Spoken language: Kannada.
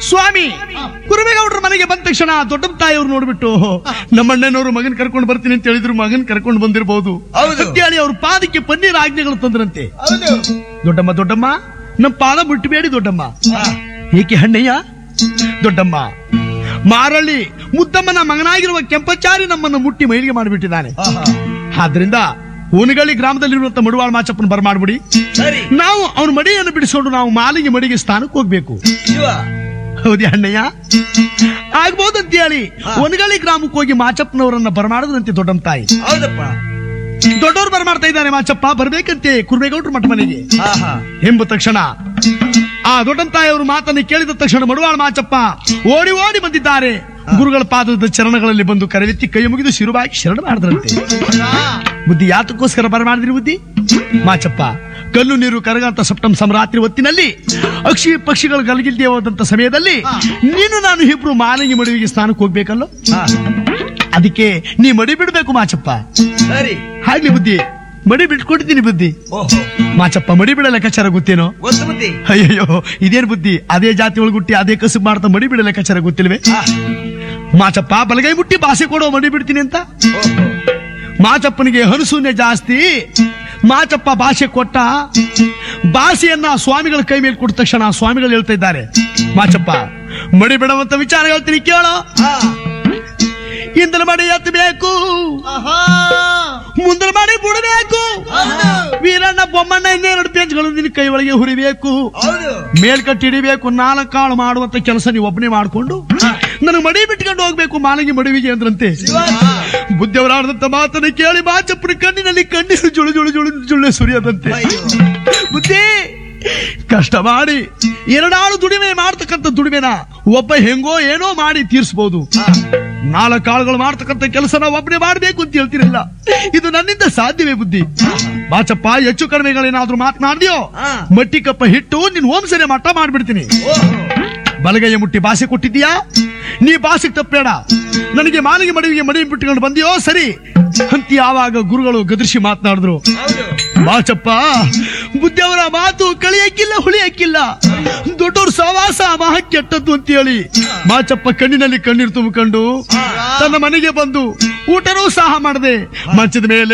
ಸ್ವಾಮಿ ಕುರುಬೇಗೌಡರ ಮನೆಗೆ ಬಂದ ತಕ್ಷಣ ದೊಡ್ಡ ತಾಯಿಯವ್ರು ನೋಡ್ಬಿಟ್ಟು ನಮ್ಮಣ್ಣನವರು ಮಗನ್ ಕರ್ಕೊಂಡು ಬರ್ತೀನಿ ಅಂತ ಹೇಳಿದ್ರು ಮಗನ್ ಕರ್ಕೊಂಡು ಬಂದಿರಬಹುದು ಹೌದು. ಅಂತೇಳಿ ಅವ್ರ ಪಾದಕ್ಕೆ ಪನ್ನೀರ್ ಆಜ್ಞೆಗಳು ತಂದ್ರಂತೆ ಹೌದು ದೊಡ್ಡಮ್ಮ ದೊಡ್ಡಮ್ಮ ನಮ್ಮ ಪಾದ ಬಿಟ್ಟಬೇಡಿ ದೊಡ್ಡಮ್ಮ ಹಾ. ಏಕೆ ಹಣ್ಣಯ್ಯ ದೊಡ್ಡಮ್ಮ ಮಾರಳ್ಳಿ ಮುದ್ದಮ್ಮನ ಮಗನಾಗಿರುವ ಕೆಂಪಚಾರಿ ನಮ್ಮನ್ನು ಮುಟ್ಟಿ ಮೈಲಿಗೆ ಮಾಡಿಬಿಟ್ಟಿದ್ದಾನೆ ಆಹಾ. ಆದ್ರಿಂದ ಊನಗಳ್ಳಿ ಗ್ರಾಮದಲ್ಲಿರುವಂತ ಮಡುವಾಳ ಮಾಚಪ್ಪನ ಬರಮಾಡ್ಬಿಡಿ ಸರಿ ನಾವು ಅವನ ಮಡಿಯನ್ನು ಬಿಡಿಸ್ಕೊಂಡು ನಾವು ಮಾಲಿಗೆ ಮಡಿಗೆ ಸ್ಥಾನಕ್ಕೆ ಹೋಗ್ಬೇಕು ಶಿವ ಹೌದಿ ಅಣ್ಣಯ್ಯ ಆಗ್ಬೋದಂತ ಹೇಳಿ ಒನಗಳಿ ಗ್ರಾಮಕ್ಕೆ ಹೋಗಿ ಮಾಚಪ್ಪನವರನ್ನ ಬರಮಾಡದಂತೆ ದೊಡ್ಡಮ್ಮ ತಾಯಿ ಹೌದಪ್ಪ ದೊಡ್ಡವರು ಬರಮಾಡ್ತಾ ಇದ್ದಾನೆ ಮಾಚಪ್ಪ ಬರ್ಬೇಕಂತೆ ಕುರ್ಬೇಗೌಡ್ರ ಮಠ ಮನೆಗೆ ಹಾ ಹಾ ಎಂಬ ತಕ್ಷಣ ಆ ದೊಡ್ಡಮ್ಮ ತಾಯಿಯವರು ಮಾತನ್ನು ಕೇಳಿದ ತಕ್ಷಣ ಮಡುವಾಳ ಮಾಚಪ್ಪ ಓಡಿ ಓಡಿ ಬಂದಿದ್ದಾರೆ ಗುರುಗಳ ಪಾದದ ಚರಣಗಳಲ್ಲಿ ಬಂದು ಕರೆವೆತ್ತಿ ಕೈ ಮುಗಿದು ಶಿರುಬಾಗಿ ಶರಣ ಮಾಡಿದ್ರಂತೆ ಬುದ್ಧಿ ಯಾತಕ್ಕೋಸ್ಕರ ಬರಮಾಡಿದ್ರಿ ಬುದ್ಧಿ ಮಾಚಪ್ಪ ಕಲ್ಲು ನೀರು ಕರಗಂತ ಸಪ್ತಮ್ ಸಂರಾತ್ರಿ ಹೊತ್ತಿನಲ್ಲಿ ಅಕ್ಷಿ ಪಕ್ಷಿಗಳು ಗಲಗಿಲ್ದೇ ಹೋದಂತ ಸಮಯದಲ್ಲಿ ನೀನು ನಾನು ಇಬ್ರು ಮಾಲಿಂಗಿ ಮಡುವಿಗೆ ಸ್ನಾನಕ್ಕೆ ಹೋಗ್ಬೇಕಲ್ಲೋ ಹಾ. ಅದಕ್ಕೆ ನೀ ಮಡಿ ಬಿಡ್ಬೇಕು ಮಾಚಪ್ಪ ಸರಿ ಹಾಗ್ಲಿ ಬುದ್ಧಿ ಮಡಿ ಬಿಟ್ಕೊಟ್ಟಿದ್ದೀನಿ ಬುದ್ಧಿ ಓಹೋ ಮಾಚಪ್ಪ ಮಡಿ ಬಿಡ ಲೆಕ್ಕಾಚಾರ ಗೊತ್ತೇನೋ ಗೊತ್ತು ಬುದ್ಧಿ ಅಯ್ಯಯ್ಯೋ ಇದೇನ್ ಬುದ್ಧಿ ಅದೇ ಜಾತಿ ಒಳಗುಟ್ಟಿ ಅದೇ ಕಸುಬು ಮಾಡ್ತಾ ಮಡಿ ಬಿಡ ಲೆಕ್ಕಾಚಾರ ಗೊತ್ತಿಲ್ವೇ ಹಾ. ಮಾಚಪ್ಪ ಬಲಗೈ ಮುಟ್ಟಿ ಭಾಷೆ ಕೊಡೋ ಮಡಿ ಬಿಡ್ತೀನಿ ಅಂತ ಓಹೋ ಮಾಚಪ್ಪನಿಗೆ ಹನುಸೂನ್ಯ ಜಾಸ್ತಿ ಮಾಚಪ್ಪ ಭಾಷೆ ಕೊಟ್ಟ ಭಾಷೆಯನ್ನ ಸ್ವಾಮಿಗಳ ಕೈ ಮೇಲೆ ಕೊಟ್ಟ ತಕ್ಷಣ ಸ್ವಾಮಿಗಳು ಹೇಳ್ತಾ ಇದ್ದಾರೆ ಮಾಚಪ್ಪ ಮಡಿ ಬಿಡುವಂತ ವಿಚಾರ ಹೇಳ್ತೀನಿ ಕೇಳೋ ಹಾ. ಇಂದಲ ಮಾಡಿ ಎತ್ತಬೇಕು ಆಹಾ. ಮುಂದಲ ಮಾಡಿ ಬಿಡಬೇಕು ಹೌದು. ವೀರಣ್ಣ ಬೊಮ್ಮಣ್ಣ ಇನ್ನೆರಡು ಪೇಜ್ಗಳು ನಿನ್ನ ಕೈ ಒಳಗೆ ಹುರಿಬೇಕು ಹೌದು ಮೇಲ್ಕಟ್ಟಿ ಹಿಡಿಬೇಕು ನಾಲ್ಕು ಕಾಳು ಮಾಡುವಂತ ಕೆಲಸ ನೀವು ಒಬ್ಬನೇ ಮಾಡ್ಕೊಂಡು ನನಗೆ ಮಡಿ ಬಿಟ್ಕೊಂಡು ಹೋಗ್ಬೇಕು ಮಾಲಗಿ ಮಡುವಿಗೆ ಅಂದ್ರಂತೆ ಶಿವ ಬುದ್ಧಿಯವರಾಡದಂತ ಮಾತನ್ನು ಕೇಳಿ ಮಾಚಪ್ಪನ ಕಣ್ಣಿನಲ್ಲಿ ಕಣ್ಣೀರು ಜುಳು ಜುಳು ಜುಳು ಜುಳ್ಳೆ ಸುರಿಯದಂತೆ ಅಯ್ಯೋ ಬುದ್ಧಿ ಕಷ್ಟ ಮಾಡಿ ಎರಡಾಳು ದುಡಿಮೆ ಮಾಡ್ತಕ್ಕಂಥ ದುಡಿಮೆನ ಒಬ್ಬ ಹೆಂಗೋ ಏನೋ ಮಾಡಿ ತೀರಿಸಬಹುದು ಹಾ. ನಾಲ್ಕು ಕಾಳುಗಳು ಮಾಡ್ತಕ್ಕಂಥ ಕೆಲಸ ನಾವು ಒಬ್ಬನೇ ಮಾಡಬೇಕು ಅಂತ ಹೇಳ್ತಿರಲಿಲ್ಲ ಇದು ನನ್ನಿಂದ ಸಾಧ್ಯವೇ ಬುದ್ಧಿ ಬಾಚಪ್ಪ ಹೆಚ್ಚು ಕಡಿಮೆಗಳೇನಾದ್ರೂ ಮಾತನಾಡ್ದ್ಯೋ ಹಾ. ಮಟ್ಟಿ ಕಪ್ಪ ಹಿಟ್ಟು ನಿನ್ ಓಂಸನೆ ಮಟ್ಟ ಮಾಡ್ಬಿಡ್ತೀನಿ ಓಹೋ ಬಲಗೈಯ ಮುಟ್ಟಿ ಭಾಷೆ ಕೊಟ್ಟಿದ್ದೀಯಾ ನೀ ಭಾಷೆಗೆ ತಪ್ಪಬೇಡ ನನಗೆ ಮಾಲಿಗೆ ಮಡುವಿಗೆ ಮಡಿ ಬಿಟ್ಟುಕೊಂಡು ಬಂದಿಯೋ ಸರಿ ಅಂತ ಯಾವಾಗ ಗುರುಗಳು ಗದರ್ಶಿ ಮಾತನಾಡಿದ್ರು ಹೌದು ಬಾಚಪ್ಪ ಬುದ್ಧಿಯವರ ಮಾತು ಕಳಿಯಕ್ಕಿಲ್ಲ ಹುಳಿಯಕ್ಕಿಲ್ಲ ದೊಡ್ಡವ್ರ ಸವಾಸ ಮಹಾ ಕೆಟ್ಟದ್ದು ಅಂತ ಹೇಳಿ ಮಾಚಪ್ಪ ಕಣ್ಣಿನಲ್ಲಿ ಕಣ್ಣೀರು ತುಂಬಿಕೊಂಡು ತನ್ನ ಮನೆಗೆ ಬಂದು ಊಟನೂ ಸಹ ಮಾಡದೆ ಮಂಚದ ಮೇಲೆ